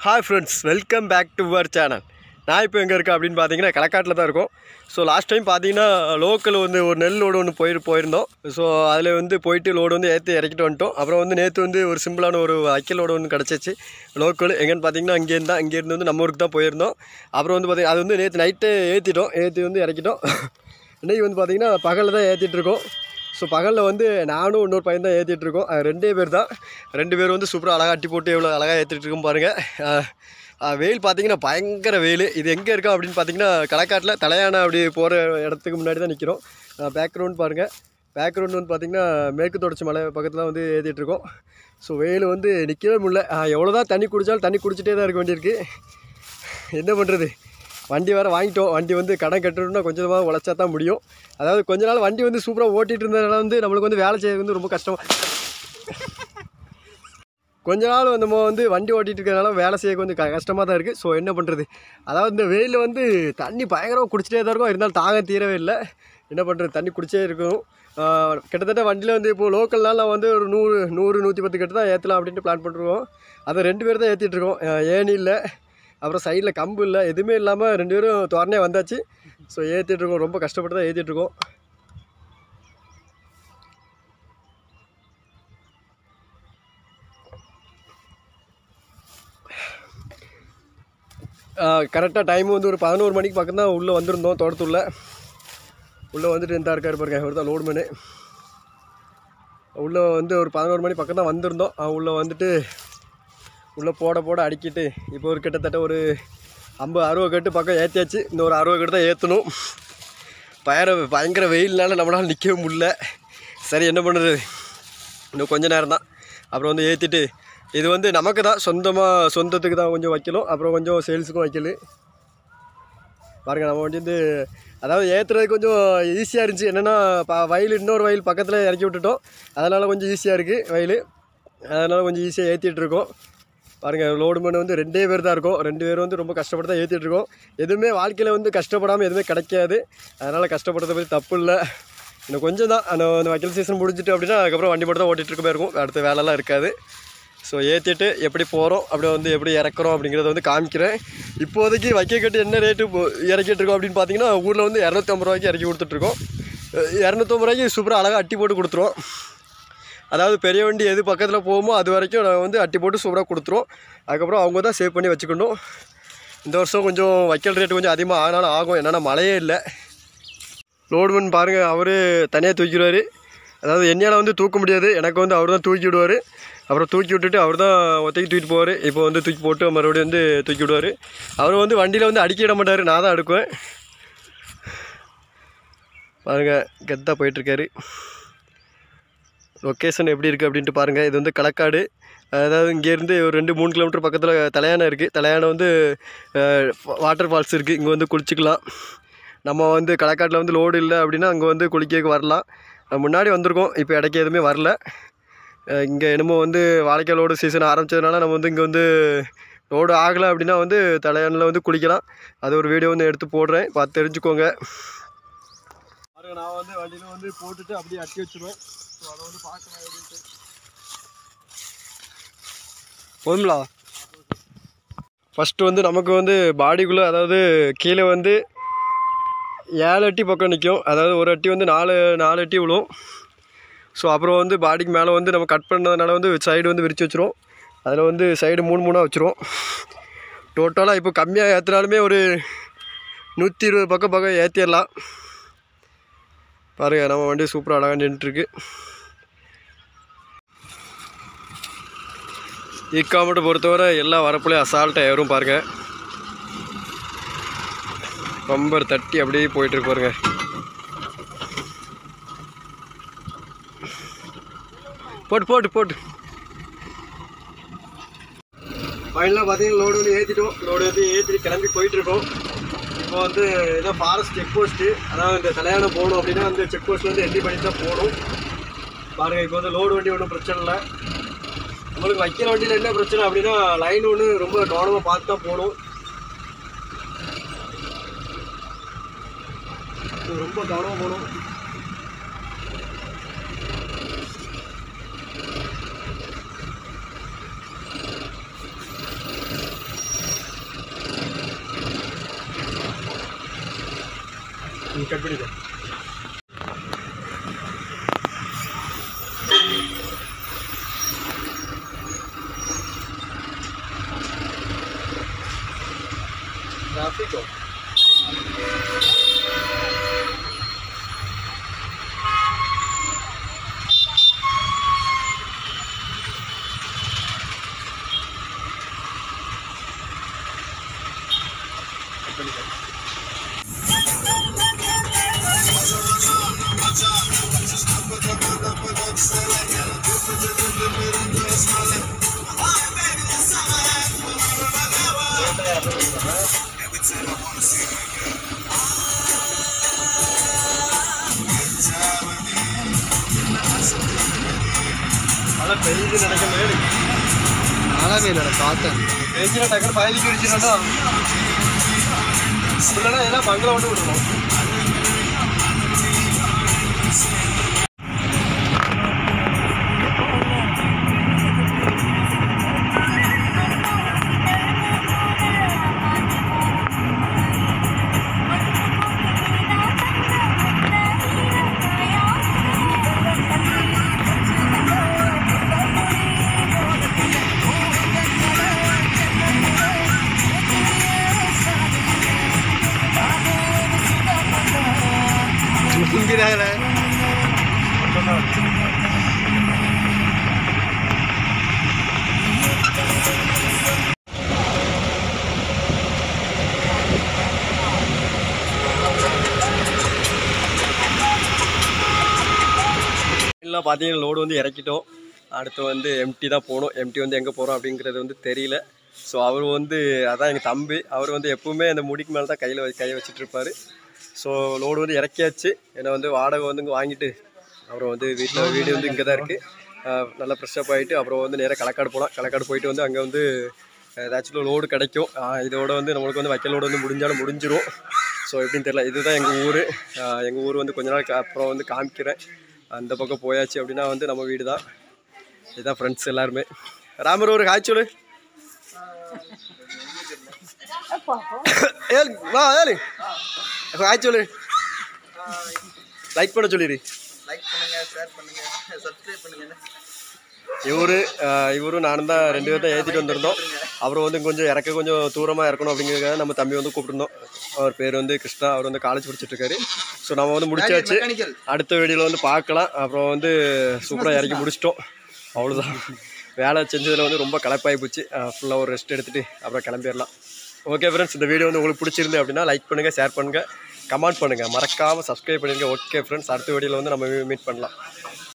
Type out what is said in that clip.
Hi friends welcome back to our channel நான் இப்போ எங்கே இருக்கேன் அப்படின்னு பார்த்தீங்கன்னா களக்காட்டில் தான் இருக்கோம் ஸோ லாஸ்ட் டைம் பார்த்தீங்கன்னா லோக்கல் வந்து ஒரு நெல் லோடு ஒன்று போயிரு போயிருந்தோம் ஸோ அதில் வந்து போயிட்டு லோடு வந்து ஏற்றி இறக்கிட்டு வந்துட்டோம் அப்புறம் வந்து நேற்று வந்து ஒரு சிம்பிளான ஒரு அக்கில் லோடு ஒன்று கிடச்சிச்சு லோக்கல் எங்கேன்னு பார்த்தீங்கன்னா இங்கேருந்து தான் இங்கேருந்து வந்து நம்ம ஊருக்கு தான் போயிருந்தோம் அப்புறம் வந்து பார்த்தீங்கன்னா அது வந்து நேற்று நைட்டே ஏற்றிட்டோம் ஏற்றி வந்து இறக்கிட்டோம் இன்றைக்கி வந்து பார்த்தீங்கன்னா பகலில் தான் ஏற்றிட்டு இருக்கோம் ஸோ பகலில் வந்து நானும் இன்னொரு பையன் தான் ஏற்றிட்டு இருக்கோம் அது ரெண்டே பேர் தான் ரெண்டு பேர் வந்து சூப்பராக அழகாக அட்டி போட்டு எவ்வளோ அழகாக ஏற்றிட்டு இருக்கோம் பாருங்கள் அஹ், அஹ், வெயில் பார்த்தீங்கன்னா பயங்கர வெயில் இது எங்கே இருக்கோம் அப்படின்னு பார்த்தீங்கன்னா களக்காட்டில் தலையானை அப்படி போகிற இடத்துக்கு முன்னாடி தான் நிற்கிறோம் பேக்ரவுண்ட் பாருங்கள் பேக்ரவுண்ட் வந்து பார்த்திங்கன்னா மேற்கு தொடர்ச்சி மலை பக்கத்தில் வந்து ஏற்றிட்டு இருக்கோம் ஸோ வெயில் வந்து நிற்கவே முடியல எவ்வளோ தான் தண்ணி குடித்தாலும் தண்ணி குடிச்சிட்டே தான் இருக்க வேண்டியிருக்கு என்ன பண்ணுறது வண்டி வேறு வாங்கிட்டோம் வண்டி வந்து கடன் கட்டணும்னா கொஞ்சமாக உழைச்சா தான் முடியும் அதாவது கொஞ்ச நாள் வண்டி வந்து சூப்பராக ஓட்டிகிட்டு இருந்ததுனால வந்து நம்மளுக்கு வந்து வேலை செய்யறது வந்து ரொம்ப கஷ்டம் கொஞ்ச நாள் நம்ம வந்து வண்டி ஓட்டிகிட்டு இருக்கிறதுனால வேலை செய்ய கொஞ்சம் க கஷ்டமாக தான் இருக்குது ஸோ என்ன பண்ணுறது அதாவது இந்த வெயிலில் வந்து தண்ணி பயங்கரமாக குடிச்சிட்டே தான் இருக்கும் இருந்தாலும் தாங்க தீரவே இல்லை என்ன பண்ணுறது தண்ணி குடிச்சே இருக்கும் ஆஹ் கிட்டத்தட்ட வண்டியில் வந்து இப்போது லோக்கல்னால நான் வந்து ஒரு நூறு நூறு நூற்றி பத்து கட்டு தான் ஏற்றலாம் அப்படின்ட்டு பிளான் பண்ணிருக்கோம் அதை ரெண்டு பேர் தான் ஏற்றிட்டு இருக்கோம் ஆஹ் ஏணி இல்லை அப்புறம் சைடில் கம்பு இல்லை எதுவுமே இல்லாமல் ரெண்டு பேரும் தோரனே வந்தாச்சு ஸோ ஏற்றிட்டு இருக்கோம் ரொம்ப கஷ்டப்பட்டு தான் ஏற்றிட்டு இருக்கோம் கரெக்டாக டைம் வந்து ஒரு பதினோரு மணிக்கு பக்கம் தான் உள்ளே வந்திருந்தோம் தோட்டத்துள்ள உள்ளே வந்துட்டு இருந்தா இருக்காரு பாருங்க அவர் தான் லோடுமேனு உள்ளே வந்து ஒரு பதினோரு மணி பக்கம் தான் வந்திருந்தோம் அவன் உள்ளே வந்துட்டு உள்ளே போட போட அடிக்கிட்டு இப்போ ஒரு கிட்டத்தட்ட ஒரு ஐம்பது அறுபது கட்டு பக்கம் ஏற்றியாச்சு இந்த ஒரு அறுபது கட்டு தான் ஏற்றணும் பயர பயங்கர வெயில்னால நம்மளால் நிற்கவே முடியல சரி என்ன பண்ணுறது இன்னும் கொஞ்ச நேரம் தான் அப்புறம் வந்து ஏற்றிட்டு இது வந்து நமக்கு தான் சொந்தமாக சொந்தத்துக்கு தான் கொஞ்சம் வைக்கணும் அப்புறம் கொஞ்சம் சேல்ஸுக்கும் வைக்கல பாருங்க நம்ம வண்டி வந்து அதாவது ஏற்றுறது கொஞ்சம் ஈஸியாக இருந்துச்சு என்னென்னா ப வயல் இன்னொரு வயல் பக்கத்தில் இறக்கி விட்டுட்டோம் அதனால் கொஞ்சம் ஈஸியாக இருக்குது வயல் அதனால் கொஞ்சம் ஈஸியாக ஏற்றிட்டு இருக்கோம் பாருங்கள் லோடு மண் வந்து ரெண்டே பேர் தான் இருக்கும் ரெண்டு பேரும் வந்து ரொம்ப கஷ்டப்பட்டு தான் ஏற்றிட்டு இருக்கோம் எதுவுமே வாழ்க்கையில் வந்து கஷ்டப்படாமல் எதுவுமே கிடைக்காது அதனால் கஷ்டப்படுறத பற்றி தப்பு இல்லை இன்னும் கொஞ்சம் தான் அந்த அந்த வக்கீல் சீசன் முடிஞ்சிட்டு அப்படின்னா அதுக்கப்புறம் வண்டி மட்டும் தான் ஓட்டிகிட்டு இருக்க மாதிரி இருக்கும் அடுத்த வேலைலாம் இருக்காது ஸோ ஏற்றிட்டு எப்படி போகிறோம் அப்படியே வந்து எப்படி இறக்குறோம் அப்படிங்கிறத வந்து காமிக்கிறேன் இப்போதைக்கு வைக்க கட்டு என்ன ரேட்டு இறக்கிட்டு இருக்கோம் அப்படின்னு பார்த்தீங்கன்னா ஊரில் வந்து இரநூத்தம்பது ரூபாய்க்கு இறக்கி கொடுத்துட்ருக்கோம் இரநூத்தம்பது ரூபாய்க்கு சூப்பராக அழகாக அட்டி போட்டு கொடுத்துருவோம் அதாவது பெரிய வண்டி எது பக்கத்தில் போகுமோ அது வரைக்கும் நாங்கள் வந்து அட்டி போட்டு சூப்பராக கொடுத்துருவோம் அதுக்கப்புறம் அவங்க தான் சேவ் பண்ணி வச்சுக்கணும் இந்த வருஷம் கொஞ்சம் வைக்கல் ரேட்டு கொஞ்சம் அதிகமாக ஆனாலும் ஆகும் என்னென்னா மழையே இல்லை லோடுமன் பாருங்கள் அவர் தனியாக தூக்கிடுவார் அதாவது என்னையால் வந்து தூக்க முடியாது எனக்கு வந்து அவர் தான் தூக்கி விடுவார் அப்புறம் தூக்கி விட்டுட்டு அவர் தான் ஒத்தைக்கு தூக்கிட்டு போவார் இப்போ வந்து தூக்கி போட்டு மறுபடியும் வந்து தூக்கி விடுவார் அவர் வந்து வண்டியில் வந்து அடிக்க விட மாட்டார் நான் தான் அடுக்குவேன் பாருங்கள் கெத்தாக போயிட்டுருக்காரு லொக்கேஷன் எப்படி இருக்குது அப்படின்ட்டு பாருங்கள் இது வந்து களக்காடு அதாவது இங்கேருந்து ஒரு ரெண்டு மூணு கிலோமீட்டர் பக்கத்தில் தலையானம் இருக்குது தலையானம் வந்து வாட்டர் ஃபால்ஸ் இருக்குது இங்கே வந்து குளிச்சுக்கலாம் நம்ம வந்து களக்காட்டில் வந்து லோடு இல்லை அப்படின்னா அங்கே வந்து குளிக்க வரலாம் அஹ் முன்னாடி வந்திருக்கோம் இப்போ இடைக்கு எதுவுமே வரல இங்கே என்னமோ வந்து வாழைக்காய் லோடு சீசன் ஆரம்பித்ததுனால நம்ம வந்து இங்கே வந்து லோடு ஆகலை அப்படின்னா வந்து தலையானில் வந்து குளிக்கலாம் அது ஒரு வீடியோ வந்து எடுத்து போடுறேன் பார்த்து தெரிஞ்சுக்கோங்க பாருங்க நான் வந்து வண்டியில் வந்து போட்டுட்டு அப்படியே அட்டி வச்சுருவேன் ஸோ அதை வந்து பார்க்கலாம் அப்படின்ட்டு போதுங்களா ஃபஸ்ட்டு வந்து நமக்கு வந்து பாடிக்குள்ளே அதாவது கீழே வந்து ஏழு அட்டி பக்கம் நிற்கும் அதாவது ஒரு அட்டி வந்து நாலு நாலு அட்டி விழும் ஸோ அப்புறம் வந்து பாடிக்கு மேலே வந்து நம்ம கட் பண்ணதுனால வந்து சைடு வந்து விரித்து வச்சுருவோம் அதில் வந்து சைடு மூணு மூணாக வச்சுருவோம் டோட்டலாக இப்போ கம்மியாக ஏற்றினாலுமே ஒரு நூற்றி இருபது பக்கம் பக்கம் ஏற்றிடலாம் பாருங்கள் நம்ம வண்டி சூப்பராக அழகாக நின்றுட்டுருக்கு ஈக்காமட்டை பொறுத்தவரை எல்லா வரப்புலையும் அசால்ட்டாக ஏறும் பாருங்கள் பம்பர் தட்டி அப்படியே போயிட்டுருக்கு பாருங்க போட்டு போட்டு போட்டு ஃபைனலாக பார்த்தீங்கன்னா லோடு வந்து ஏற்றிட்டோம் லோடு வந்து ஏற்றிட்டு கிளம்பி போயிட்டுருக்கோம் இப்போ வந்து ஏதோ ஃபாரஸ்ட் செக் போஸ்ட்டு அதாவது இந்த கல்யாணம் போகணும் அப்படின்னா அந்த செக் போஸ்ட் வந்து என்ட்ரி பண்ணி தான் போகணும் பாருங்கள் இப்போ வந்து லோடு வண்டி ஒன்றும் பிரச்சனை இல்லை நம்மளுக்கு வைக்கிற வண்டியில் என்ன பிரச்சனை அப்படின்னா லைன் ஒன்று ரொம்ப கவனமாக பார்த்து தான் போகணும் இது ரொம்ப கவனமாக போகணும் கட் பண்ணிக்கோ Tráfico. மழை பெய்யுது நினைக்க மேடு மழை பெய்யல பார்த்தேன் பெய்ஞ்சினா டக்குனு பயணிக்கு அடிச்சுனா இல்லைன்னா எல்லாம் பங்களா விட்டு விடணும் தூங்கிறாங்களே எல்லாம் பார்த்தீங்கன்னா லோடு வந்து இறக்கிட்டோம் அடுத்து வந்து எம்டி தான் போகணும் எம்டி வந்து எங்கே போகிறோம் அப்படிங்கிறது வந்து தெரியல ஸோ அவர் வந்து அதான் எங்கள் தம்பி அவர் வந்து எப்பவுமே அந்த முடிக்கு மேலே தான் கையில் கையை வச்சுட்டு இருப்பாரு ஸோ லோடு வந்து இறக்கியாச்சு ஏன்னா வந்து வாடகை வந்து இங்கே வாங்கிட்டு அப்புறம் வந்து வீட்டில் வீடு வந்து இங்கே தான் இருக்குது நல்லா ஃப்ரெஷ்ஷப் ஆகிட்டு அப்புறம் வந்து நேராக களக்காடு போகலாம் களக்காடு போயிட்டு வந்து அங்கே வந்து ஏதாச்சும் லோடு கிடைக்கும் ஆஹ் இதோட வந்து நம்மளுக்கு வந்து வைக்கல் லோடு வந்து முடிஞ்சாலும் முடிஞ்சிரும் ஸோ எப்படின்னு தெரியல இதுதான் எங்கள் ஊர் எங்கள் ஊர் வந்து கொஞ்ச நாளுக்கு அப்புறம் வந்து காமிக்கிறேன் அந்த பக்கம் போயாச்சு அப்படின்னா வந்து நம்ம வீடு தான் இதுதான் ஃப்ரெண்ட்ஸ் எல்லாருமே ராமர் ஒரு காய்ச்சல் ஏழு வா ஏழு காய்ச்சல் லைக் பண்ண சொல்லிடு லைக் பண்ணுங்க ஷேர் பண்ணுங்க சப்ஸ்கிரைப் பண்ணுங்க இவரு ஆஹ் இவரும் நானும் தான் ரெண்டு பேரும் தான் ஏற்றிட்டு வந்திருந்தோம் அப்புறம் வந்து கொஞ்சம் இறக்க கொஞ்சம் தூரமாக இறக்கணும் அப்படிங்கிறதுக்காக நம்ம தம்பி வந்து கூப்பிட்டுருந்தோம் அவர் பேர் வந்து கிருஷ்ணா அவர் வந்து காலேஜ் படிச்சுட்டு இருக்காரு ஸோ நம்ம வந்து முடிச்சாச்சு மெக்கானிக்கல் அடுத்த வீடியோவில் வந்து பார்க்கலாம் அப்புறம் வந்து சூப்பராக இறக்கி முடிச்சிட்டோம் அவ்வளோதான் வேலை செஞ்சதில் வந்து ரொம்ப களைப்பாகி போச்சு ஃபுல்லாக ஒரு ரெஸ்ட் எடுத்துகிட்டு அப்புறம் கிளம்பிடலாம் ஓகே ஃப்ரெண்ட்ஸ் இந்த வீடியோ வந்து உங்களுக்கு பிடிச்சிருந்து அப்படின்னா லைக் பண்ணுங்கள் ஷேர் பண்ணுங்கள் கமெண்ட் பண்ணுங்கள் மறக்காமல் சப்ஸ்கிரைப் பண்ணிடுங்க ஓகே ஃப்ரெண்ட்ஸ் அடுத்த வீடியோவில் வந்து நம்ம மீட் பண்ணலாம்